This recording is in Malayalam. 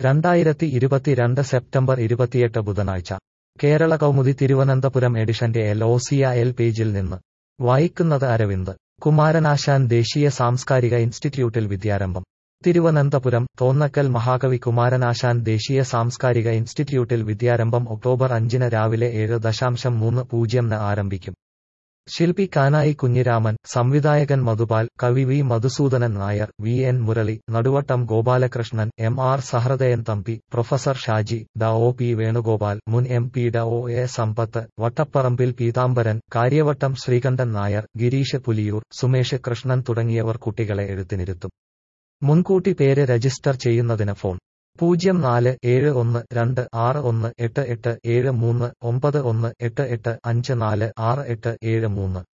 രണ്ടായിരത്തി ഇരുപത്തിരണ്ട് സെപ്റ്റംബർ ഇരുപത്തിയെട്ട് ബുധനാഴ്ച കേരള കൗമുദി തിരുവനന്തപുരം എഡിഷന്റെ എൽ ഒ സിയ എൽ പേജിൽ നിന്ന് വായിക്കുന്നത് അരവിന്ദ് കുമാരനാശാൻ ദേശീയ സാംസ്കാരിക ഇൻസ്റ്റിറ്റ്യൂട്ടിൽ വിദ്യാരംഭം തിരുവനന്തപുരം തോന്നക്കൽ മഹാകവി കുമാരനാശാൻ ദേശീയ സാംസ്കാരിക ഇൻസ്റ്റിറ്റ്യൂട്ടിൽ വിദ്യാരംഭം ഒക്ടോബർ അഞ്ചിന് രാവിലെ ഏഴ് ദശാംശം മൂന്ന് പൂജ്യംന് ആരംഭിക്കും ശില്പി കാനായി കുഞ്ഞിരാമൻ സംവിധായകൻ മധുപാൽ കവി V Madhusoodanan Nair V N Murali Naduvattom Gopalakrishnan M R Sahrudayan Thampi professor Shaji ഡ ഒ പി വേണുഗോപാൽ മുൻ എം പി ഡ ഒ എ സമ്പത്ത് വട്ടപ്പറമ്പിൽ പീതാംബരൻ കാര്യവട്ടം ശ്രീകണ്ഠൻ നായർ ഗിരീഷ് പുലിയൂർ സുമേഷ് കൃഷ്ണൻ തുടങ്ങിയവർ കുട്ടികളെ എഴുത്തിനിരുത്തും മുൻകൂട്ടി പേര് രജിസ്റ്റർ ചെയ്യുന്നതിന് ഫോൺ പൂജ്യം നാല് ഏഴ് ഒന്ന് രണ്ട് ആറ് ഒന്ന് എട്ട് എട്ട് ഏഴ് മൂന്ന് ഒമ്പത് ഒന്ന് എട്ട് എട്ട് അഞ്ച് നാല് ആറ് എട്ട് ഏഴ് മൂന്ന്